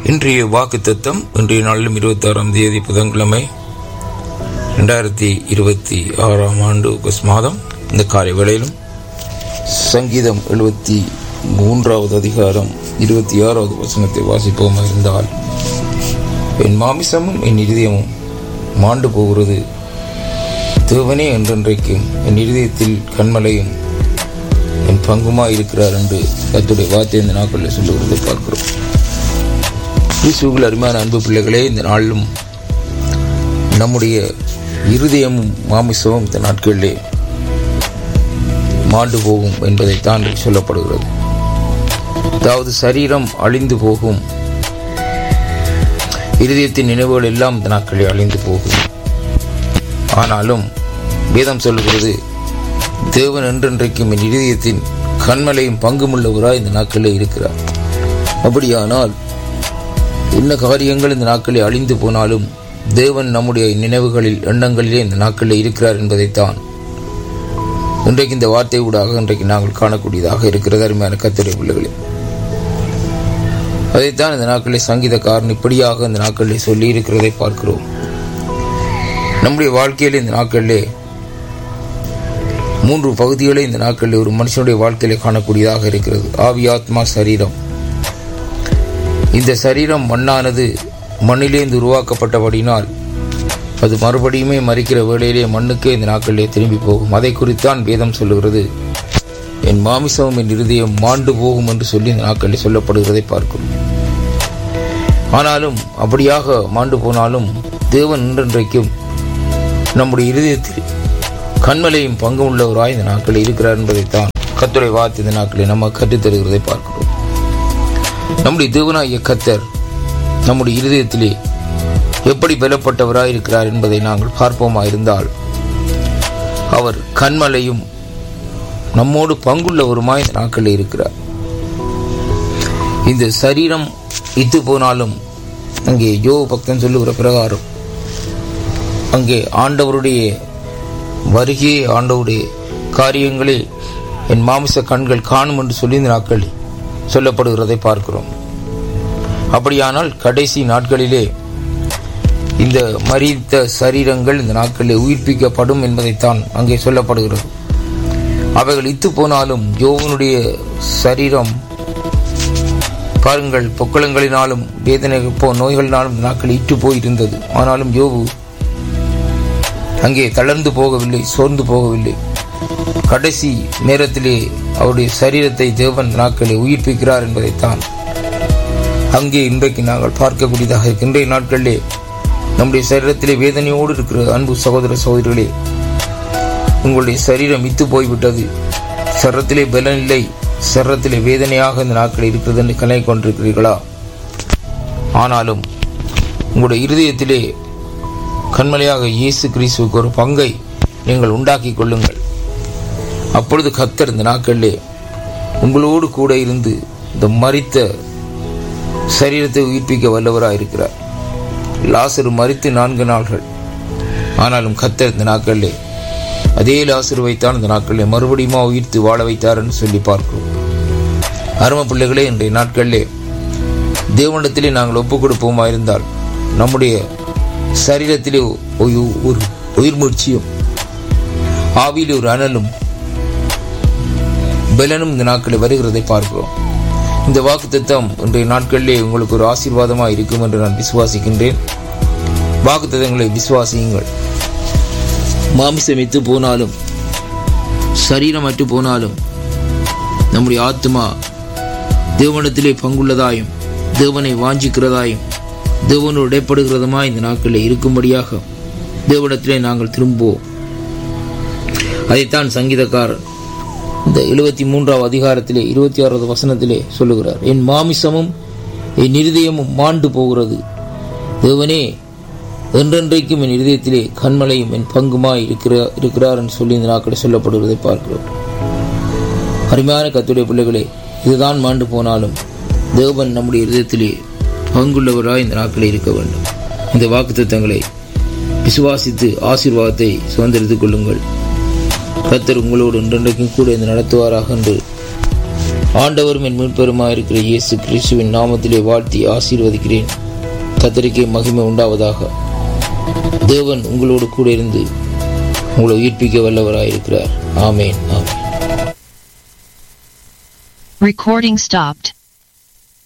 இன்றைய வாக்கு தத்தம் இன்றைய நாளிலும் இருபத்தாறாம் தேதி புதன்கிழமை ரெண்டாயிரத்தி இருபத்தி ஆறாம் ஆண்டு ஆகஸ்ட் மாதம் இந்த காலை வேளையிலும் சங்கீதம் எழுபத்தி மூன்றாவது அதிகாரம் இருபத்தி ஆறாவது வசனத்தை வாசிப்போமா இருந்தால் என் மாமிசமும் என் இருதயமும் மாண்டு போகிறது தேவனே என்றென்றைக்கும் என் இருதயத்தில் கண்மலையும் என் பங்குமாய் இருக்கிறார் என்று கத்துடைய வார்த்தை இந்த நாட்களில் சொல்லுகிறதை பார்க்கிறோம் கிறிஸ்துவுக்குள் அருமையான அன்பு பிள்ளைகளே இந்த நாளிலும் நம்முடைய இருதயமும் மாமிசமும் இந்த நாட்களிலே மாண்டு போகும் என்பதைத்தான் சொல்லப்படுகிறது அதாவது சரீரம் அழிந்து போகும் இருதயத்தின் நினைவுகள் எல்லாம் இந்த நாட்களில் அழிந்து போகும் ஆனாலும் வேதம் சொல்லுகிறது தேவன் என்றென்றைக்கும் என் இருதயத்தின் கண்மலையும் பங்குமுள்ளவராய் இந்த நாட்களில் இருக்கிறார் அப்படியானால் என்ன காரியங்கள் இந்த நாட்களில் அழிந்து போனாலும் தேவன் நம்முடைய நினைவுகளில் எண்ணங்களிலே இந்த நாட்களில் இருக்கிறார் என்பதைத்தான் இன்றைக்கு இந்த வார்த்தை ஊடாக இன்றைக்கு நாங்கள் காணக்கூடியதாக இருக்கிறது அருமையான கத்திரை பிள்ளைகளே அதைத்தான் இந்த நாட்களில் சங்கீதக்காரன் இப்படியாக இந்த நாட்களில் சொல்லி இருக்கிறதை பார்க்கிறோம் நம்முடைய வாழ்க்கையில் இந்த நாட்களிலே மூன்று பகுதிகளை இந்த நாட்களில் ஒரு மனுஷனுடைய வாழ்க்கையிலே காணக்கூடியதாக இருக்கிறது ஆவி ஆத்மா சரீரம் இந்த சரீரம் மண்ணானது மண்ணிலேந்து உருவாக்கப்பட்டபடினால் அது மறுபடியுமே மறிக்கிற வேளையிலே மண்ணுக்கே இந்த நாட்களிலே திரும்பி போகும் அதை குறித்தான் வேதம் சொல்லுகிறது என் மாமிசமும் என் இருதயம் மாண்டு போகும் என்று சொல்லி இந்த நாட்களில் சொல்லப்படுகிறதை பார்க்கிறோம் ஆனாலும் அப்படியாக மாண்டு போனாலும் தேவன் என்றென்றைக்கும் நம்முடைய இருதயத்தில் கண்மலையும் பங்கு உள்ளவராய் இந்த நாட்களில் இருக்கிறார் என்பதைத்தான் கத்துரை வார்த்தை இந்த நாட்களில் நம்ம கற்றுத்தருகிறதை பார்க்கிறோம் நம்முடைய தேவனாகிய கத்தர் நம்முடைய இருதயத்திலே எப்படி பலப்பட்டவராய் இருக்கிறார் என்பதை நாங்கள் பார்ப்போமா இருந்தால் அவர் கண்மலையும் நம்மோடு பங்குள்ளவருமாய் இந்த நாட்களில் இருக்கிறார் இந்த சரீரம் இத்து போனாலும் அங்கே யோ பக்தன் சொல்லுகிற பிரகாரம் அங்கே ஆண்டவருடைய வருகையே ஆண்டவருடைய காரியங்களே என் மாமிச கண்கள் காணும் என்று சொல்லி இந்த நாட்களில் சொல்லப்படுகிறதை பார்க்கிறோம் அப்படியானால் கடைசி நாட்களிலே இந்த மறித்த சரீரங்கள் இந்த நாட்களில் உயிர்ப்பிக்கப்படும் என்பதைத்தான் அங்கே சொல்லப்படுகிறது அவைகள் இத்து போனாலும் யோவனுடைய சரீரம் பாருங்கள் பொக்களங்களினாலும் வேதனை போ நோய்களினாலும் இந்த நாட்கள் இட்டு போயிருந்தது ஆனாலும் யோவு அங்கே தளர்ந்து போகவில்லை சோர்ந்து போகவில்லை கடைசி நேரத்திலே அவருடைய சரீரத்தை தேவன் நாட்களை உயிர்ப்பிக்கிறார் என்பதைத்தான் அங்கே இன்றைக்கு நாங்கள் பார்க்கக்கூடியதாக இருக்கு இன்றைய நாட்களிலே நம்முடைய சரீரத்திலே வேதனையோடு இருக்கிற அன்பு சகோதர சகோதரிகளே உங்களுடைய சரீரம் இத்து போய்விட்டது சரத்திலே பலன் இல்லை சரத்திலே வேதனையாக இந்த நாட்கள் இருக்கிறது என்று கலை கொண்டிருக்கிறீர்களா ஆனாலும் உங்களுடைய இருதயத்திலே கண்மலையாக இயேசு கிறிஸ்துவுக்கு ஒரு பங்கை நீங்கள் உண்டாக்கி கொள்ளுங்கள் அப்பொழுது கத்தர் இந்த நாட்களிலே உங்களோடு கூட இருந்து இந்த மறித்த சரீரத்தை உயிர்ப்பிக்க வல்லவராக இருக்கிறார் லாசரு மறித்து நான்கு நாள்கள் ஆனாலும் கத்தர் இந்த நாட்களிலே அதே லாசரு வைத்தான் இந்த நாட்களிலே மறுபடியுமா உயிர்த்து வாழ வைத்தார் என்று சொல்லி பார்க்கிறோம் அரும பிள்ளைகளே இன்றைய நாட்களிலே தேவனிடத்திலே நாங்கள் ஒப்புக் கொடுப்போமா இருந்தால் நம்முடைய சரீரத்திலே ஒரு உயிர் மூழ்ச்சியும் ஆவியில் ஒரு அனலும் பலனும் இந்த நாட்களில் வருகிறதை பார்க்கிறோம் இந்த வாக்கு தத்துவம் இன்றைய நாட்களிலே உங்களுக்கு ஒரு ஆசீர்வாதமாக இருக்கும் என்று நான் விசுவாசிக்கின்றேன் வாக்கு தத்துவங்களை விசுவாசியுங்கள் மாமிசமித்து போனாலும் சரீரமற்று போனாலும் நம்முடைய ஆத்மா தேவனத்திலே பங்குள்ளதாயும் தேவனை வாஞ்சிக்கிறதாயும் தேவனோடு இடைப்படுகிறதுமா இந்த நாட்களில் இருக்கும்படியாக தேவனிடத்திலே நாங்கள் திரும்புவோம் அதைத்தான் சங்கீதக்காரர் இந்த எழுபத்தி மூன்றாவது அதிகாரத்திலே இருபத்தி ஆறாவது வசனத்திலே சொல்லுகிறார் என் மாமிசமும் என் இருதயமும் மாண்டு போகிறது தேவனே என்றென்றைக்கும் என் இருதயத்திலே கண்மலையும் என் பங்குமாய் இருக்கிற இருக்கிறார் என்று சொல்லி இந்த நாட்களில் சொல்லப்படுவதை பார்க்கிறோம் அருமையான கத்துடைய பிள்ளைகளே இதுதான் மாண்டு போனாலும் தேவன் நம்முடைய இருதயத்திலே பங்குள்ளவராய் இந்த நாட்களில் இருக்க வேண்டும் இந்த வாக்கு தத்தங்களை விசுவாசித்து ஆசீர்வாதத்தை சுதந்திரித்துக் கொள்ளுங்கள் கத்தர் உங்களோடு இன்றைக்கும் கூட இந்த நடத்துவாராக என்று ஆண்டவரும் என் மீட்பெருமாக இருக்கிற இயேசு கிறிஸ்துவின் நாமத்திலே வாழ்த்தி ஆசீர்வதிக்கிறேன் கத்தரிக்கை மகிமை உண்டாவதாக தேவன் உங்களோடு கூட இருந்து உங்களை உயிர்ப்பிக்க வல்லவராயிருக்கிறார் ஆமேன் ஆமேன் Recording stopped.